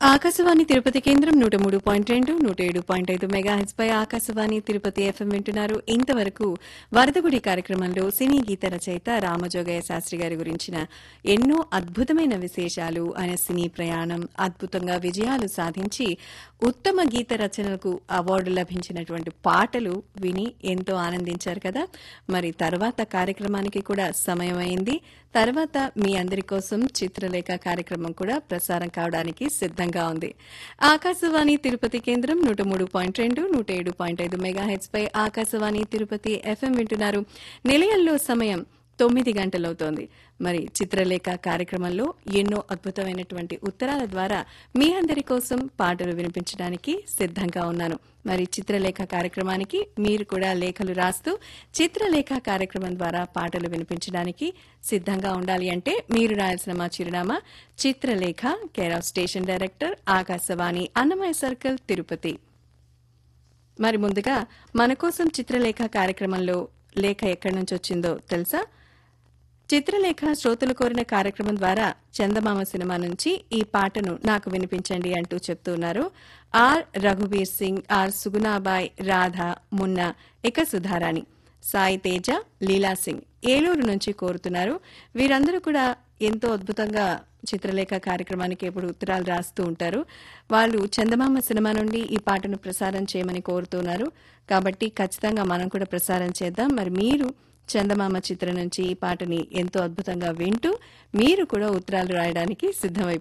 ఆకాశవాణి తిరుపతి కేంద్రం నూట మూడు పాయింట్ రెండు నూట ఏడు పాయింట్ ఐదు మెగాహెచ్ పై ఆకాశవాణి తిరుపతి ఎఫ్ఎం వింటున్నారు ఇంతవరకు వరదగుడి కార్యక్రమంలో సినీ గీత రచయిత రామజోగయ్య శాస్త్రి గారి గురించిన ఎన్నో అద్భుతమైన విశేషాలు ఆయన సినీ ప్రయాణం అద్భుతంగా విజయాలు సాధించి ఉత్తమ గీత రచనలకు అవార్డు లభించినటువంటి పాటలు విని ఎంతో ఆనందించారు కదా మరి తర్వాత కార్యక్రమానికి కూడా సమయం అయింది తర్వాత మీ అందరి కోసం చిత్రలేఖ కార్యక్రమం కూడా ప్రసారం కావడానికి సిద్ధంగా ఉంది ఆకాశవాణి తిరుపతి కేంద్రం నూట మూడు పాయింట్ రెండు నూట ఏడు పాయింట్ ఐదు మెగాహెట్స్ పై ఆకాశవాణి తిరుపతి ఎఫ్ఎం వింటున్నారు నిలయంలో సమయం తొమ్మిది గంటలవుతోంది మరి చిత్రలేఖ కార్యక్రమంలో ఎన్నో అద్భుతమైనటువంటి ఉత్తరాల ద్వారా మీ అందరి కోసం పాటలు వినిపించడానికి సిద్ధంగా ఉన్నాను మరి చిత్రలేఖ కార్యక్రమానికి మీరు కూడా లేఖలు రాస్తూ చిత్రలేఖ కార్యక్రమం ద్వారా పాటలు వినిపించడానికి సిద్ధంగా ఉండాలి అంటే మీరు రాయాల్సిన మా చిరునామా Chitralekha care of station director Akashvani Annamayya circle Tirupati మరి ముందుగా మన కోసం చిత్రలేఖ కార్యక్రమంలో లేఖ ఎక్కడి నుంచి వచ్చిందో తెలుసా చిత్రలేఖ శ్రోతలు కోరిన కార్యక్రమం ద్వారా చందమామ సినిమా నుంచి ఈ పాటను నాకు వినిపించండి అంటూ చెప్తున్నారు ఆర్ రఘుబీర్ సింగ్ ఆర్ సుగుణాబాయ్ రాధ మున్నా ఇక సుధారాణి సాయి తేజ లీలా సింగ్ ఏలూరు నుంచి కోరుతున్నారు వీరందరూ కూడా ఎంతో అద్భుతంగా చిత్రలేఖ కార్యక్రమానికి ఎప్పుడు ఉత్తరాలు రాస్తూ ఉంటారు వాళ్ళు చందమామ సినిమా నుండి ఈ పాటను ప్రసారం చేయమని కోరుతున్నారు కాబట్టి ఖచ్చితంగా మనం కూడా ప్రసారం చేద్దాం మరి మీరు చందమామ చిత్రం నుంచి ఈ పాటని ఎంతో అద్భుతంగా వింటూ మీరు కూడా ఉత్తరాలు రాయడానికి సిద్ధమైపోయారు